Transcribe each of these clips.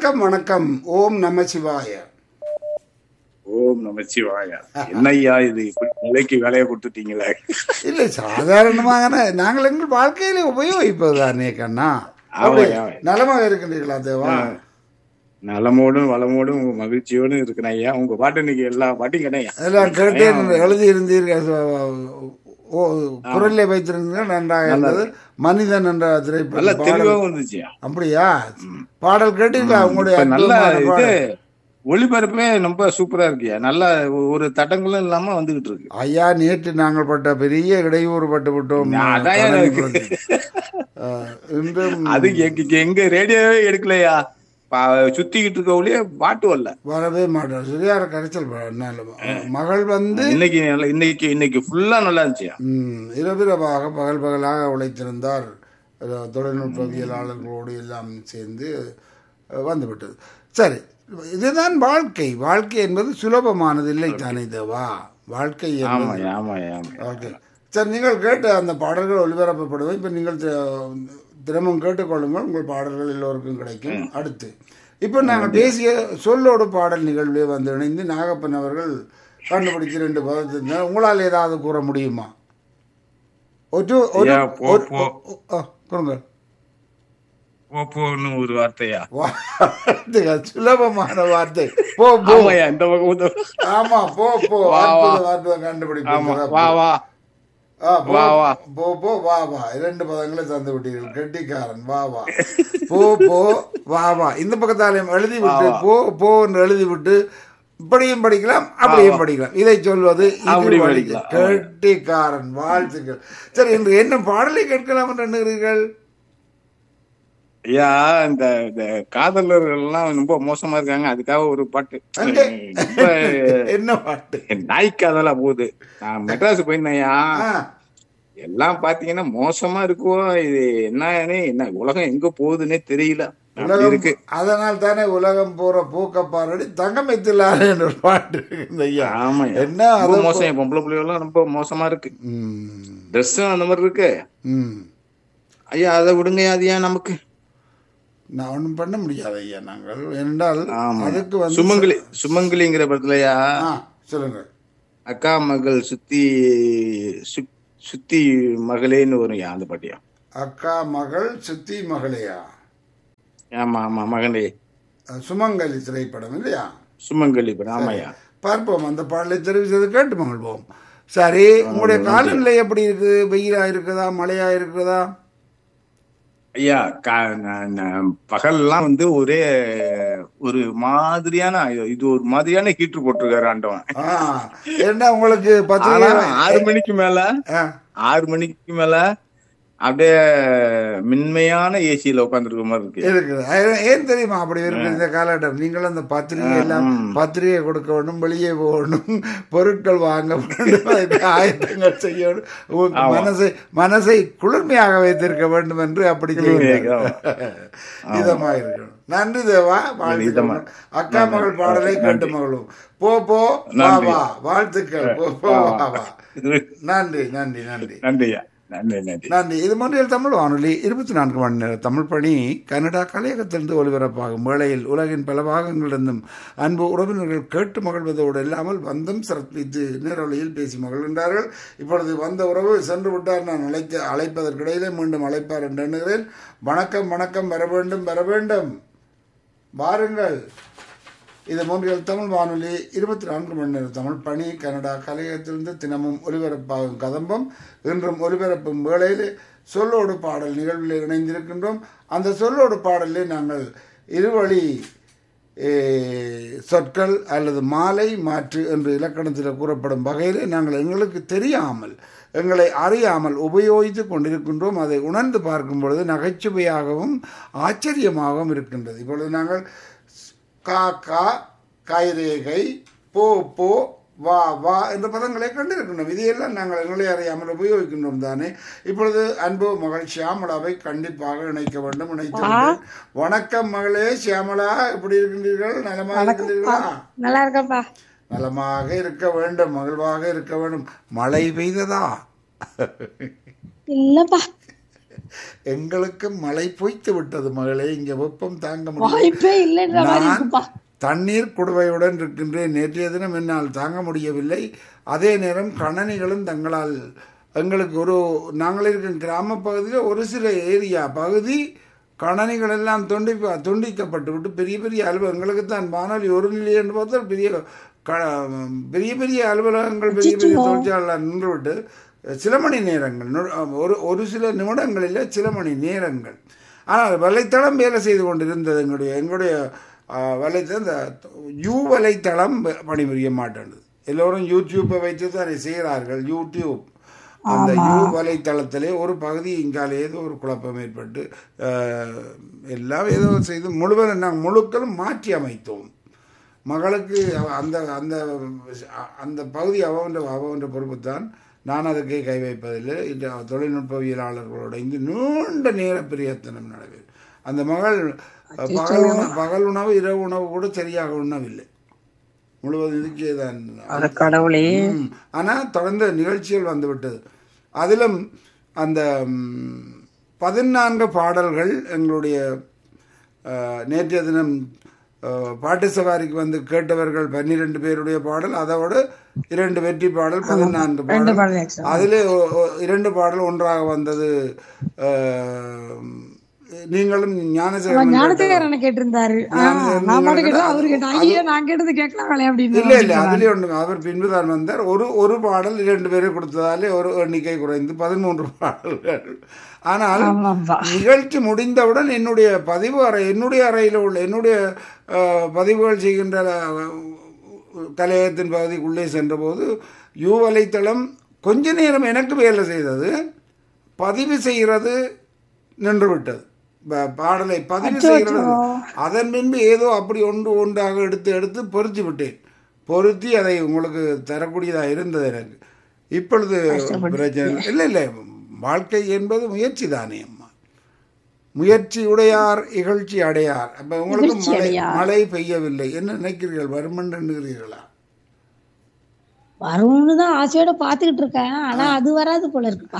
வணக்கம் வணக்கம் ஓம் நம சிவாய ஓம் நமச்சிவாயா என்னய்யா இது இப்படி நிலைக்கு வேலையை கொடுத்துட்டீங்களே இல்லை சாதாரணமாக நாங்கள் எங்கள் வாழ்க்கையில உபயோகிப்பது தானே கண்ணா அப்படி ஆமாய்யா. நலமாக இருக்கின்றீர்களா தேவா நலமோடும் வளமோடும் உங்க மகிழ்ச்சியோடும் இருக்கிறேன் ஐயா உங்க பாட்டு இன்னைக்கு எல்லா பாட்டும் கிடையா அதெல்லாம் கேட்டே எழுதி இருந்தீர்கள் ஓ குரல்ல வைத்திருந்தீர்கள் நன்றாக இருந்தது மனிதன் என்ற நல்லா திரைப்படம் பாடல் தெளிவாகவும் இருந்துச்சுயா அப்படியா பாடல் கேட்டீங்களா உங்களுடைய இப்ப நல்ல அற்புதமான இது பாடல். ஒளிபரப்பே ரொம்ப சூப்பரா இருக்குயா நல்லா ஒரு தட்டங்களும் இல்லாம வந்துகிட்டு இருக்கு ஐயா நேற்று நாங்கள் பட்ட பெரிய இடையூறு பட்டு விட்டோம் அதான் கடல் எனக்கு. புரட்சி. அஹ், இன்றும் அது எங்க எங்க ரேடியோவே எடுக்கலையா பா- சுத்திக்கிட்டு இருக்க ஒளியே பாட்டு வரல வரவே மாட்டோம் சரியான கரைச்சல் ப- நல்ல- மகள் வந்து இன்னைக்கு நல்லா- இன்னைக்கு இன்னைக்கு ஃபுல்லா நல்லா இருந்துச்சுயா ம், இரவிரவாக பகல் பகலாக உழைத்திருந்தார் அஹ், தொழில்நுட்பவியலாளர்களோடு எல்லாம் சேர்ந்து அஹ், வந்துவிட்டது சரி இதுதான் வாழ்க்கை வாழ்க்கை என்பது சுலபமானது இல்லை தானே தேவா வாழ்க்கை என்பது ஆமாய்யா ஆமாய்யா ஆமாய்யா ஓகே சரி நீங்கள் கேட்ட அந்த பாடல்கள் ஒளிபரப்பப்படுவது இப்போ நீங்கள் தி- தினமும் கேட்டுக்கொள்ளுங்கள் உங்கள் பாடல்கள் எல்லோருக்கும் கிடைக்கும் அடுத்து இப்போ நாங்கள் பேசிய சொல்லோடு பாடல் நிகழ்வே வந்து இணைந்து நாகப்பன் அவர்கள் கண்டுபிடிச்சு ரெண்டு பதத்தை உங்களால் ஏதாவது கூற முடியுமா ஒரு ஒரு ஐயா, போ, ஒரு- போ. ஓ, ஓ, கொடுங்க போன்னு ஒரு வார்த்தையா வார்த்தைகள் சுலபமான வார்த்தை போ போ ஆமாய்யா இந்த பக்கம் இந்த பக்கம். ஆமா போ போ வா, வா. அற்புத வார்த்தை கண்டுபிடிப்பீங்க ஆமா வா வா ஆ, போ, வா, வா. போ போ வா வா இரண்டு பதங்களை தந்து விட்டீர்கள் கெட்டிக்காரன் வா வா போ போ வா வா இந்த பக்கத்தாலையும் எழுதி விட்டு போ போ என்று எழுதி விட்டு இப்படியும் படிக்கலாம் அப்படியும் படிக்கலாம் இதை சொல்வது இது அப்படி வழி. படிக்கலாம். கெட்டிக்காரன் வாழ்த்துக்கள் சரி இன்று என்ன பாடலை கேட்கலாம் என்று எண்ணுகிறீர்கள் ஐயா இந்த இந்த காதலர்கள் எல்லாம் ரொம்ப மோசமா இருக்காங்க அதுக்காக ஒரு பாட்டு அங்கே. ரொம்ப என்ன பாட்டு நாய் காதலா போகுது நான் மெட்ராஸ் போயிருந்தேன்யா ஆ, எல்லாம் பாத்தீங்கன்னா மோசமா இருக்குவோ இது என்னன்னு என்ன உலகம் எங்க போகுதுன்னே தெரியல அப்படி உலகம் இருக்கு அதனால் தானே உலகம் போற போக்க பாரடி தங்கம் எத்திலாறு என்ற ஒரு பாட்டு இருக்குது ஐயா ஆமா என்ன ரொம்ப அதை மோசம் என் பொம்பளை பிள்ளைகள் ரொம்ப மோசமா இருக்கு ம், ட்ரெஸ்ஸும் அந்த மாதிரி இருக்கு ம். ஐயா அதை விடுங்க அது ஏன் நமக்கு நான் ஒண்ணும் பண்ண முடியாது ஐயா நாங்கள் என்றால் ஆமா அதுக்கு வந்து சுமங்கலி சுமங்கலிங்கிற படத்துலயா ஆ சொல்லுங்க அக்கா மகள் சுத்தி சு- சுத்தி மகளேன்னு வரும் அந்த பாட்டியா அக்கா மகள் சுத்தி மகளையா ஆமா ஆமா மகனே அஹ், சுமங்கலி திரைப்படம் இல்லையா சுமங்கலி படம் ஆமாயா பார்ப்போம் அந்த பாடலை தெரிவித்தது கேட்டு மகிழ்வோம் சரி உங்களுடைய காலநிலை எப்படி இருக்கு வெயிலா இருக்குதா மழையா இருக்குதா ஐயா கா- ந- ந- பகல்லாம் வந்து ஒரே ஒரு மாதிரியான இது ஒரு மாதிரியான ஹீட்டர் போட்டிருக்காரு ஆண்டவன் ஆ என்ன உங்களுக்கு ஆனா பத்திரிகை ஆறு மணிக்கு மேல ஆ, ஆறு மணிக்கு மேல அப்படியே மென்மையான ஏசியில உட்காந்துருக்க மாதிரி இருக்கு இருக்குது அது ஏன் தெரியுமா அப்படி இருக்கு இந்த காலகட்டம் நீங்களும் அந்த பத்திரிகை எல்லாம் ம். பத்திரிகை கொடுக்க வேண்டும் வெளியே போகணும் பொருட்கள் வாங்க வேண்டும் அதுக்கு ஆயத்தங்கள் செய்யணும் உங்க ஆமா. மனசை மனசை குளிர்மையாக வைத்திருக்க வேண்டும் என்று அப்படி செய்யுங்கள் ஆமா. இதமா இருக்கணும் நன்றி தேவா வாழ்த்துக்கள் இதமா. அக்கா மகள் பாடலை கேட்டு மகளும் போ போ வா நன்றி. வா வாழ்த்துக்கள் போ போ வா வா இது நன்றி நன்றி நன்றி நன்றியா நன்றி நன்றி நன்றி இது மொழியில் தமிழ் வானொலி இருபத்தி நான்கு மணி நேர தமிழ் பணி கனடா கலையகத்திலிருந்து ஒலிபரப்பாகும் வேளையில் உலகின் பல பாகங்களிலிருந்தும் அன்பு உறவினர்கள் கேட்டு மகிழ்வதோடு இல்லாமல் வந்தும் சிறப்பித்து நேரொலியில் பேசி மகிழ்கின்றார்கள் இப்பொழுது வந்த உறவு சென்று விட்டார் நான் அழைத்த அழைப்பதற்கிடையிலே மீண்டும் அழைப்பார் என்று எண்ணுகிறேன் வணக்கம் வணக்கம் வர வேண்டும் வர வேண்டும் வாருங்கள் இது மூன்றியல் தமிழ் வானொலி இருபத்தி நான்கு மணி நேர தமிழ் பணி கனடா கலையகத்திலிருந்து தினமும் ஒலிபரப்பாகும் கதம்பம் இன்றும் ஒலிபரப்பும் வேளையில் சொல்லோடு பாடல் நிகழ்வில் இணைந்திருக்கின்றோம் அந்த சொல்லோடு பாடலில் நாங்கள் இருவழி ஏ, சொற்கள் அல்லது மாலை மாற்று என்று இலக்கணத்தில் கூறப்படும் வகையில் நாங்கள் எங்களுக்கு தெரியாமல் எங்களை அறியாமல் உபயோகித்து கொண்டிருக்கின்றோம் அதை உணர்ந்து பார்க்கும் பொழுது நகைச்சுவையாகவும் ஆச்சரியமாகவும் இருக்கின்றது இப்பொழுது நாங்கள் கா கா கைரேகை போ போ வா வா என்ற பதங்களை கண்டிருக்கின்றோம் இதையெல்லாம் நாங்கள் எங்களை அறியாமல் உபயோகிக்கின்றோம் தானே இப்பொழுது அன்பு மகள் சியாமளாவை கண்டிப்பாக இணைக்க வேண்டும் இணைத்து விட்டேன். வணக்கம் மகளே சியாமளா எப்படி இருக்கின்றீர்கள் நலமாக இருக்கின்றீர்களா நல்லா இருக்கப்பா நலமாக இருக்க வேண்டும் மகிழ்வாக இருக்க வேண்டும் மழை பெய்ததா இல்லப்பா எங்களுக்கு மழை பொய்த்து விட்டது மகளே இங்க வெப்பம் தாங்க முடியும் வாய்ப்பே இல்லைன்ற மாதிரி இருக்குப்பா தண்ணீர் குடுவையுடன் இருக்கின்றேன் நேற்றைய தினம் என்னால் தாங்க முடியவில்லை அதே நேரம் கணனிகளும் தங்களால் எங்களுக்கு ஒரு நாங்கள் இருக்கும் கிராம பகுதியில் ஒரு சில ஏரியா பகுதி கணனிகள் எல்லாம் துண்டி துண்டிக்கப்பட்டு விட்டு பெரிய பெரிய அலுவலகம் எங்களுக்கு தான் வானொலி ஒரு நிலை என்று பார்த்தால் பெரிய க பெரிய பெரிய அலுவலகங்கள் பெரிய பெரிய தொழிற்சாலை நின்றுவிட்டு சில மணி நேரங்கள் நு- ஒரு ஒரு சில நிமிடங்களில் சில மணி நேரங்கள் ஆனால் வலைத்தளம் வேலை செய்து கொண்டிருந்தது எங்களுடைய எங்களுடைய ஆ, வலைத்தளம் இந்த யூ வலைத்தளம் ப- பணிபுரிய மாட்டேன்து எல்லோரும் யூடியூப்பை வைத்து தான் அதை செய்கிறார்கள் யூடியூப் அந்த யூ வலைத்தளத்திலே ஒரு பகுதி இங்கால ஏதோ ஒரு குழப்பம் ஏற்பட்டு ஆ, எல்லாம் ஏதோ செய்து முழுவதும் நாங்கள் முழுக்களும் மாற்றி அமைத்தோம் மகளுக்கு அவ- அந்த அந்த அந்த பகுதி அவன்ற அவன்ற பொறுப்பு தான் நான் அதுக்கே கை வைப்பதில்லை இந்த தொழில்நுட்பவியலாளர்களோட இங்கு நீண்ட நேர பிரயத்தனம் நடக்குது அந்த மகள் பகல் உணவு பகல் உணவு இரவு உணவு கூட சரியாக உண்ணவில்லை முழுவதும் இதுக்கே தான் அட கடவுளே ம். ஆனா தொடர்ந்து நிகழ்ச்சிகள் வந்து விட்டது அதிலும் அந்த ம், பதினான்கு பாடல்கள் எங்களுடைய அஹ், நேற்றைய தினம் அஹ், பாட்டு சவாரிக்கு வந்து கேட்டவர்கள் பன்னிரண்டு பேருடைய பாடல் அதோட இரண்டு வெற்றி பாடல் பதினான்கு ரெண்டு பாடல் பாடல் extra. அதிலே ஒ- ஒ- இரண்டு பாடல் ஒன்றாக வந்தது அஹ், நீங்களும் ஞானசேகரன் ஞானத்தேகரனை கேட்டிருந்தாரு ஆ, ஞானசேகரன் நான் மட்டும் கேட்டா கேட்டேன் அவரு கேட்டா ஐயோ நான் கேட்டது கேட்கலாங்களே அப்படின்னு இல்ல இல்ல அதுலயே ஒன்று அவர் பின்புதான் வந்தார் ஒரு ஒரு பாடல் இரண்டு பேரை கொடுத்ததாலே ஒரு எண்ணிக்கை குறைந்து பதிமூன்று பாடல்கள் ஆனால் ஆமாப்பா நிகழ்ச்சி முடிந்தவுடன் என்னுடைய பதிவு அறை என்னுடைய அறையில் உள்ள என்னுடைய அஹ், பதிவுகள் செய்கின்ற அஹ், கலையகத்தின் பகுதிக்குள்ளே சென்றபோது யூ வலைத்தளம் கொஞ்ச நேரம் எனக்கு வேலை செய்தது பதிவு செய்கிறது நின்று விட்டது ப- பாடலை பதிவு செய்கிறது அதன் பின்பு ஏதோ அப்படி ஒன்று ஒன்றாக எடுத்து எடுத்து பொருத்தி விட்டேன் பொருத்தி அதை உங்களுக்கு தரக்கூடியதாக இருந்தது எனக்கு இப்பொழுது பிரச்சனை இல்லை. இல்லை இல்லை வாழ்க்கை என்பது முயற்சி தானே அம்மா முயற்சி உடையார் இகழ்ச்சி அடையார் அப்ப உங்களுக்கு இகழ்ச்சி மழை அடையார். மழை பெய்யவில்லை என்ன நினைக்கிறீர்கள் வருமன் எண்ணுகிறீர்களா வரும்னு தான் ஆசையோட பாத்துக்கிட்டு இருக்கேன் ஆனா அது வராது போல இருக்குப்பா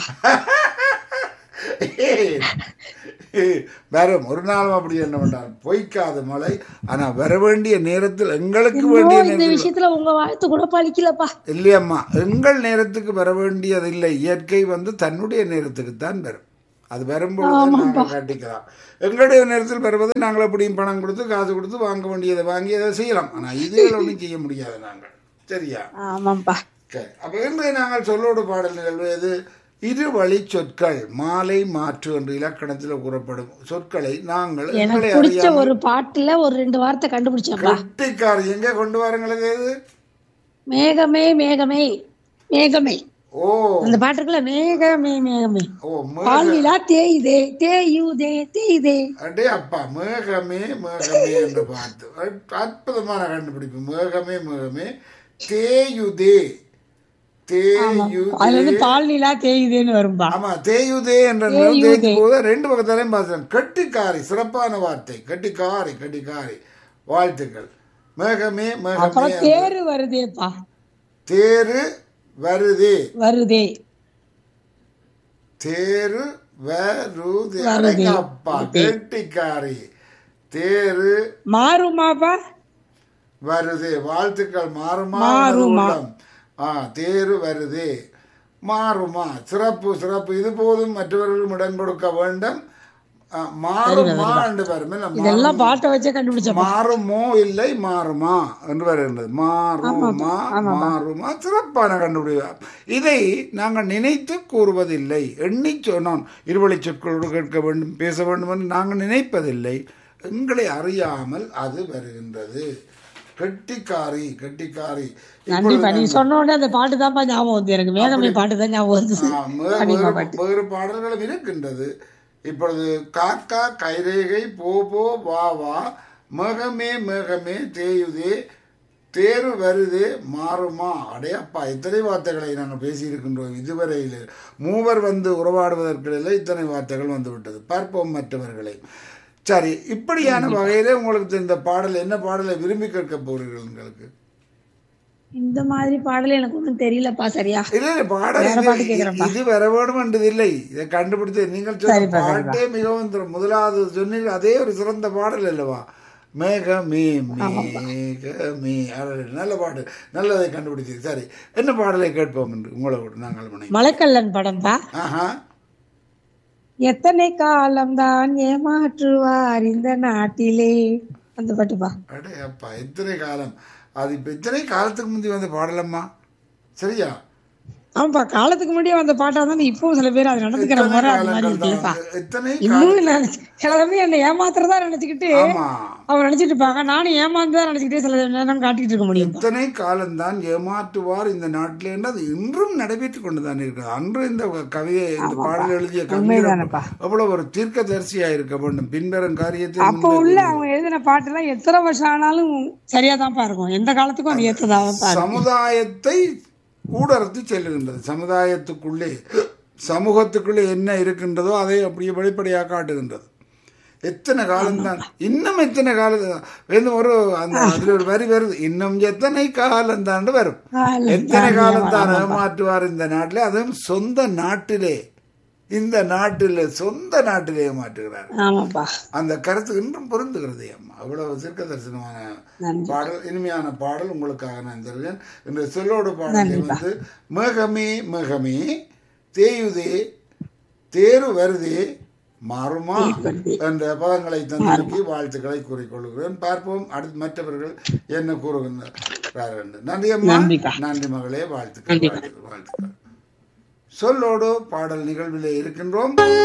வரும் ஒரு நாளும் அப்படி என்ன பண்ணார் பொய்க்காத மழை ஆனா வர வேண்டிய நேரத்தில் எங்களுக்கு வேண்டிய இன்னும் இந்த நேரத்தில் விஷயத்துல உங்க வாழ்த்து கூட பழிக்கலப்பா இல்லையம்மா எங்கள் நேரத்துக்கு வர வேண்டியது இல்லை இயற்கை வந்து தன்னுடைய நேரத்துக்கு தான் வரும் அது வரும்பொழுது நாங்கள் காட்டிக்கலாம் எங்களுடைய நேரத்தில் வருவது நாங்கள் எப்படியும் பணம் கொடுத்து காசு கொடுத்து வாங்க வேண்டியதை வாங்கி அதை செய்யலாம் ஆனா இதுகள் ஒன்றும் செய்ய முடியாது நாங்கள் சரியா ஆமாப்பா சரி அப்ப இன்று நாங்கள் சொல்லோடு பாடல் நிகழ்வு எது இரு வழி சொற்கள் மாலை மாற்று என்று இலக்கணத்தில் கூறப்படும் சொற்களை நாங்கள் எங்களை எனக்கு பிடிச்ச அறியாமல் ஒரு பாட்டுல ஒரு ரெண்டு வார்த்தை கண்டுபிடிச்சேன்ப்பா கெட்டிக்காரி எங்க கொண்டு வாருங்களுக்கு இது மேகமே மேகமே மேகமே ஓ அந்த பாட்டு இருக்குல்ல மேகமே மேகமே ஓ மே- பாலிலா தேயுதே தேயுதே தேயுதே அடே அப்பா மேகமே மேகமே என்று பார்த்து அற்ப- அற்புதமான கண்டுபிடிப்பு மேகமே மேகமே தேயுதே அதுல தேயுதே இருந்து பாலிலா தேயுதேன்னு வரும்பா ஆமா தேயுதே என்ற நிலம் தேய்ச்சி போது ரெண்டு பக்கத்தாலையும் பார்த்தேன் கட்டிக்காரி சிறப்பான வார்த்தை கட்டிக்காரி கட்டிக்காரி வாழ்த்துக்கள் மேகமே மேகமே அப்புறம் தேரு வருதேப்பா தேரு வருதே வருதே தேரு வருதே அடங்கப்பா கெட்டிக்காரி தேரு மாறுமாப்பா வருது வாழ்த்துக்கள் மாறுமா மாறுமா. உள்ளம். ஆ தேரு வருது மாறுமா சிறப்பு சிறப்பு இது போதும் மற்றவர்களும் இடம் கொடுக்க வேண்டும் ஆ, மாறுமா என்று வரும் இல்ல, மாறும். இதெல்லாம் பாட்டை வச்சே கண்டுபிடிச்சப்பா மாறுமோ இல்லை மாறுமா என்று வருகின்றது மாறுமா மாறுமா சிறப்பான கண்டுபிடிப்பு இதை நாங்கள் நினைத்து கூறுவதில்லை எண்ணி சொன்னோம் இருவழி சொற்களோடு கேட்க வேண்டும் பேச வேண்டும் என்று நாங்கள் நினைப்பதில்லை எங்களை அறியாமல் அது வருகின்றது கெட்டிக்காரி கெட்டிக்காரி நன்றிப்பா நீ சொன்ன உடனே அந்த பாட்டு தான்ப்பா ஞாபகம் வந்து எனக்கு மேகமே பாட்டு தான் ஞாபகம் வந்து ஆ, மே- வேறு வேறு பாடல்களும் இருக்கின்றது இப்பொழுது காக்கா கைரேகை போ போ வா வா மேகமே மேகமே தேயுதே தேரு வருதே மாறுமா அடே அப்பா இத்தனை வார்த்தைகளை நாங்கள் பேசியிருக்கின்றோம் இதுவரையில் மூவர் வந்து உறவாடுவதற்கிடையில இத்தனை வார்த்தைகள் வந்து விட்டது பார்ப்போம் மற்றவர்களை சரி இப்படியான வகையிலே உங்களுக்கு இந்த பாடல் என்ன பாடலை விரும்பி கேட்க போகிறீர்கள் உங்களுக்கு இந்த மாதிரி பாடல் எனக்கு ஒண்ணும் தெரியலப்பா சரியா இல்ல இல்ல பாடல் வேற இது- பாட்டு கேக்குறேன்ப்பா. இது வர வேண்டுமென்றது இல்லை இதை கண்டுபிடித்து நீங்கள் சொன்ன சரிப்பா, பாட்டே மிகவும் திரு- முதலாவது சொன்னீர்கள் அதே ஒரு சிறந்த பாடல் அல்லவா மேகமே மேகமே அடடே, நல்ல பாட்டு நல்லதை கண்டுபிடிச்சது சரி என்ன பாடலை கேட்போம் என்று உங்களை கூட நாங்கள் மனை மலைக்கல்லன் படம்பா ஆஹா எத்தனை காலம்தான் ஏமாற்றுவார் இந்த நாட்டிலே அந்த பாட்டுப்பா அடே அப்பா எத்தனை காலம் அது இப்ப எத்தனை காலத்துக்கு முந்தி வந்த பாடலம்மா சரியா ஆமாப்பா காலத்துக்கு முன்னாடியே வந்த பாட்டா இருந்தாலும் இப்பவும் சில பேர் அது நடந்துக்கிற எத்தனை முறை அது மாதிரி காலங்கள் இருக்குல்லப்பா தான் வந்து- எத்தனை இன்னும் நினைச்சு சில சமயம் என்னை ஏமாத்துறதா நினைச்சுக்கிட்டு ஆமா அவர் நினைச்சிட்டு இருப்பாங்க நானும் ஏமாந்து தான் நினைச்சுக்கிட்டே சில நேரம் காட்டிட்டு இருக்க முடியும் எத்தனை காலம்தான் ஏமாற்றுவார் இந்த நாட்டில் என்று அது இன்றும் நடைபெற்றுக் கொண்டுதான் இருக்கிறது அன்று இந்த கவிதை இந்த பாடல் எழுதிய கவிஞர் உண்மைதானப்பா. அவ்வளவு ஒரு தீர்க்க தரிசியா இருக்க வேண்டும் பின்வரும் காரியத்தை அப்ப முன்பே உள்ள அவங்க எழுதின பாட்டுலாம் எத்தனை வருஷம் ஆனாலும் சரியா தான்ப்பா இருக்கும் எந்த காலத்துக்கும் அது ஏத்ததாகப்பா இருக்கும் சமுதாயத்தை ஊடறுத்து செல்லுகின்றது சமுதாயத்துக்குள்ளே சமூகத்துக்குள்ளே என்ன இருக்கின்றதோ அதை அப்படியே வெளிப்படையாக காட்டுகின்றது எத்தனை காலம்தான் இன்னும் எத்தனை காலம் வேணும் ஒரு அந்த அதுல ஒரு வரி வருது இன்னும் எத்தனை காலம் வரும் காலம் எத்தனை காலம் தான் ஏமாற்றுவார் இந்த நாட்டிலே அதுவும் சொந்த நாட்டிலே இந்த நாட்டிலே சொந்த நாட்டிலே ஏமாற்றுகிறார் ஆமாப்பா அந்த கருத்து இன்றும் பொருந்துகிறது அம்மா அவ்வளவு சிற்க தரிசனமான நன்றி. பாடல் இனிமையான பாடல் உங்களுக்காக நான் தருகிறேன் இந்த சொல்லோடு பாடலை வந்து மேகமே மேகமே தேயுதே தேரு வருதே மாறுமா என்ற பதங்களை தந்திருக்கி வாழ்த்துக்களை கூறிக்கொள்கிறேன் பார்ப்போம் அடுத்து மற்றவர்கள் என்ன கூறுகின்றார் என்று நன்றி அம்மா நன்றிப்பா. நன்றி மகளே வாழ்த்துக்கள் வாழ்த்துக்கள் வாழ்த்துக்கள் சொல்லோடு பாடல் நிகழ்விலே இருக்கின்றோம்